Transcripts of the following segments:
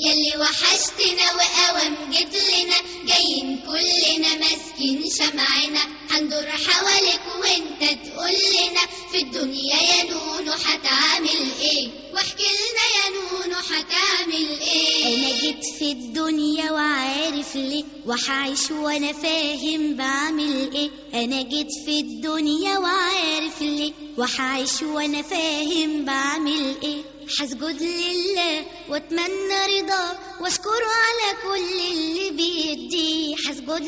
يلي وحشتنا وقوام جيت لنا جايين كلنا ماسكين شمعنا هندور حواليك وانت تقول لنا في الدنيا يا نونو هتعمل ايه واحكي لنا يا نونو هتعمل ايه انا جيت في الدنيا وعارف ليه وحعيش وانا فاهم بعمل ايه انا جيت في الدنيا وعارف ليه وحعيش وانا فاهم بعمل ايه هسجد لله واتمنى رضاه واشكره على كل اللي بيديه هسجد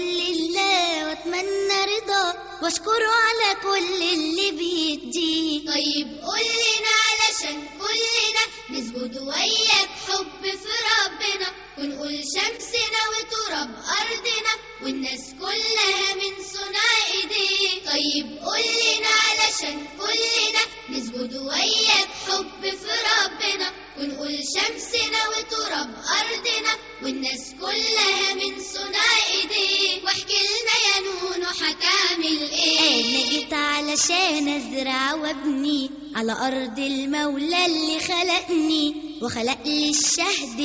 لله واتمنى رضاه واشكره على كل اللي بيديه طيب قول لنا علشان كلنا نسجد وياك حب في ربنا ونقول شمسنا وتراب أرضنا والناس كلها من صنع ايديه طيب قول لنا علشان كلنا نسجد وياك حب في ربنا ونقول شمسنا وتراب أرضنا والناس كلها من صنع ايديه واحكي لنا يا نونو هتعمل ايه انا جيت علشان ازرع وابني على ارض المولى اللي خلقني وخلق لي الشهد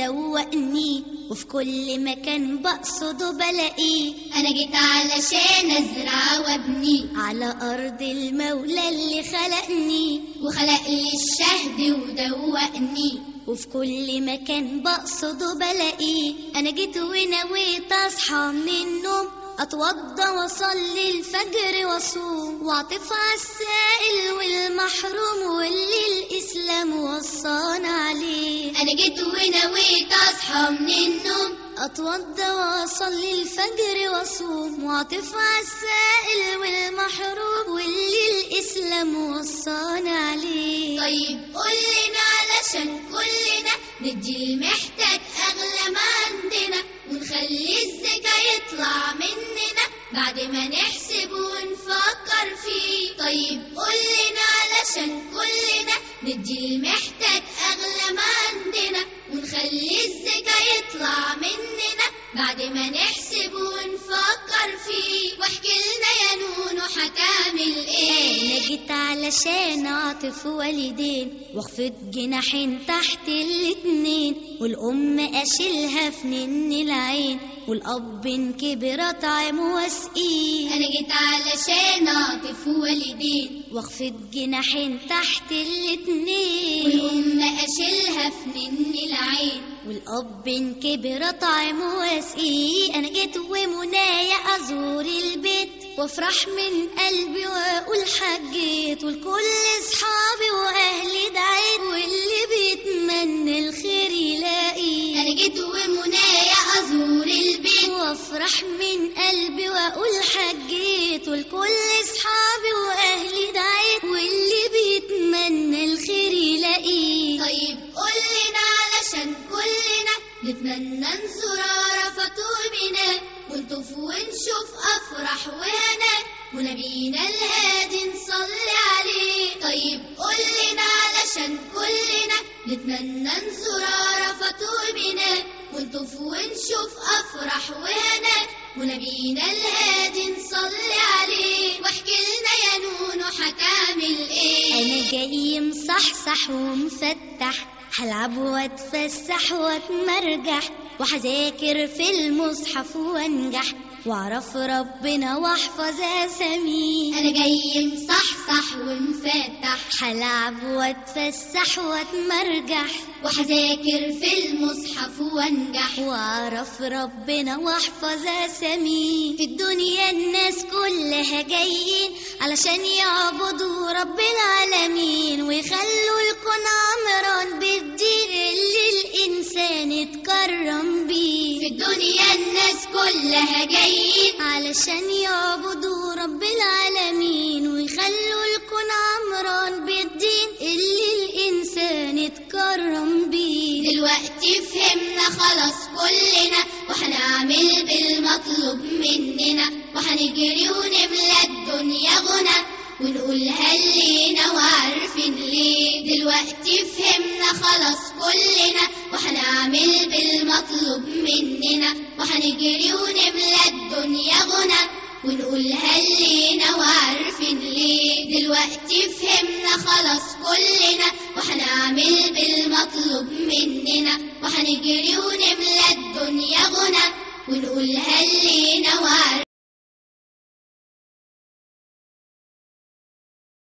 ودوقني وفي كل مكان بقصده بلاقيه انا جيت علشان ازرع وابني على ارض المولى اللي خلقني وخلق لي الشهد ودوقني وفي كل مكان بقصده بلاقيه انا جيت ونويت اصحى من النوم اتوضى واصلي الفجر واصوم واعطف على السائل والمحروم واللي الاسلام وصانا عليه انا جيت ونويت اصحى من النوم اتوضى واصلي الفجر واصوم واعطف على السائل والمحروم واللي الاسلام وصانا عليه طيب قول لنا علشان كلنا ندي المحتاج اغلى ما عندنا ونخلي الزكاة يطلع مننا بعد ما نحسب ونفكر فيه طيب قول لنا علشان كلنا ندي المحتاج اغلى ما عندنا ونخلي الزكاة يطلع مننا بعد ما نحسب ونفكر فيه واحكي لنا يا نونو هتعمل ايه انا جيت علشان اعطف والدين واخفض جناحين تحت الاتنين والام اشيلها في نن العين والاب إن كبر اطعم واسقيه انا جيت علشان اعطف والدين واخفض جناحين تحت الاتنين والام اشيلها في نن العين والاب إن كبر اطعم واسقيه انا جيت ومنايا ازور البيت وافرح من قلبي واقول حجيت والكل اصحابي واهلي دعيت واللي بيتمنى الخير يلاقيه انا جيت ومنايا ازور البيت وافرح من قلبي واقول حجيت والكل اصحابي واهلي دعيت واللي بيتمنى الخير يلاقيه طيب قول لنا علشان كلنا نتمنى نزور عرفات ومنى ونطوف ونشوف افراح وهنا ونبينا الهادي نصلي عليه طيب قول لنا علشان كلنا نتمنى نزور عرفات ومنى ونطوف ونشوف افراح وهنا ونبينا الهادي نصلي عليه واحكي لنا يا نونو هتعمل ايه انا جاي مصحصح ومفتح هلعب واتفسح واتمرجح وهذاكر في المصحف وانجح واعرف ربنا واحفظ اساميه انا جاي مصحصح ومفتح هلعب واتفسح واتمرجح وهذاكر في المصحف وانجح واعرف ربنا واحفظ اساميه في الدنيا الناس كلها جايين علشان يعبدوا رب العالمين ويخلوا الكون عمران بالدين اللي الانسان اتكرم بيه في الدنيا الناس كلها جايين علشان يعبدوا رب العالمين ويخلوا الكون عمران بالدين اللي الانسان اتكرم بيه دلوقتي فهمنا خلاص كلنا وهنعمل بالمطلوب مننا وهنجري ونملى الدنيا غنى ونقول هلينا وعارفين ليه دلوقتي فهمنا خلاص كلنا وهنعمل بالمطلوب مننا وهنجري ونملى الدنيا غنى ونقول هلينا وعارفين ليه دلوقتي فهمنا خلاص كلنا وحنعمل بالمطلوب مننا وحنجري ونملى الدنيا غنى ونقولها اللي